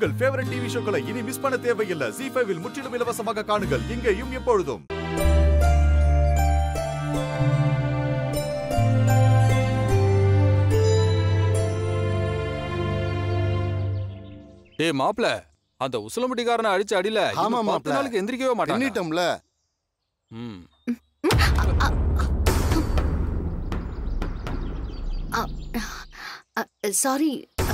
உங்கள் favourite TV ஷோக்களை இனி miss பண்ண தேவையில்லை ஜி ஃபைவில் முற்றிலும் இலவசமாக காணுங்கள் இங்கேயும் எப்பொழுதும் ஏய் மாப்ள அந்த உசிலம்பட்டிக்காரனை அடிச்ச அடியில ஆமா, இன்னும் பத்து மாப்ள. நாளுக்கு எந்திரிக்கவே மாட்டாங்க எண்ணிட்டோம்ல ம். சாரி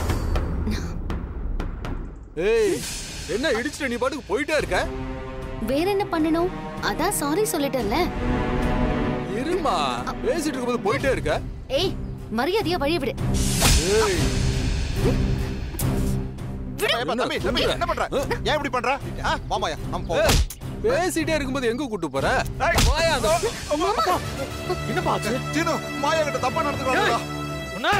ஏய் என்ன இடிச்சிட்ட நீ பாட்டுக்கு போயிட்டே இருக்க வேற என்ன பண்ணணும் அதான் சாரி சொல்லிட்டேன்ல இருமா பேசிட்டு இருக்கும்போது போயிட்டே இருக்க ஏய் மரியாதையா வழிய விடு ஏய் ஏப்பா, தம்பி தம்பி என்ன பண்ற ஏன் இப்படி பண்ற ஆ, வாமாயா நம்ம போ ஏய், பேசிட்டே இருக்கும்போது எங்க கூட்டு போற வாயா அந்த என்னப்பா ஆச்சு சீனு மாயா கிட்ட தப்பா நடந்துக்கிறாங்க உன்ன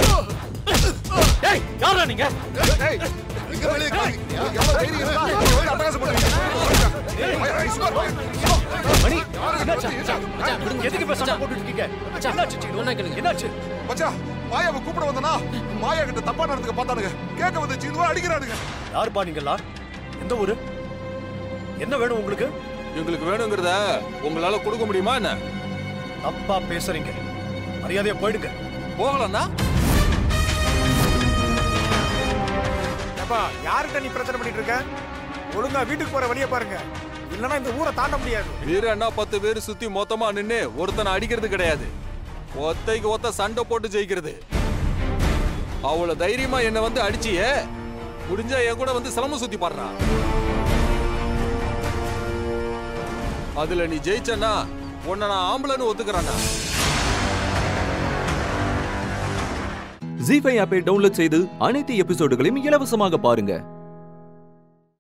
ஏய் யாரா நீங்க இங்க வெளிய காணி. எவ்வளவு தைரியம் இருந்தா இங்க வந்து அட்டகாசம் பண்ணுவீங்க மாயா, இஸ்மா, மாயா. மணி என்னாச்சு எதுக்கு இப்ப சண்டை போட்டுட்டு இருக்கீங்க என்னாச்சு சீனு? என்னாச்சு மச்சான் மாயாவை கூப்பிட வந்தனா மாயா கிட்ட தப்பா நடந்துக்க பார்த்தானுங்க கேட்க வந்து சீனுவா அடிக்கிறானுங்க யாருப்பா நீங்கெல்லாம் எந்த ஊரு என்ன வேணும் உங்களுக்கு எங்களுக்கு வேணுங்கிறத உங்களால கொடுக்க முடியுமா என்ன தப்பா பேசுறீங்க மரியாதையா போயிடுங்க போகலன்னா ஏப்பா யார்கிட்ட நீ பிரச்சனை பண்ணிட்டு இருக்க ஒழுங்கா வீட்டுக்கு போற வழியை பாருங்க இல்லனா இந்த ஊரை தாண்ட முடியாது வீரன்னா பத்து பேர் சுத்தி மொத்தமா நின்னு ஒருத்தனை அடிக்கிறது கிடையாது ஒத்தைக்கு ஒத்த சண்டை போட்டு ஜெயிக்கிறது அவ்வளவு தைரியமா என்ன வந்து அடிச்சியே முடிஞ்சா என் கூட வந்து சிலம்பம் சுத்தி பாடுறா அதுல நீ ஜெயிச்சன்னா உன்னை நான் ஆம்பளைன்னு ஒத்துக்கிறேன்டா ஜி ஃபைவ் ஆப்பை டவுன்லோட் செய்து அனைத்து எபிசோடுகளையும் இலவசமாக பாருங்க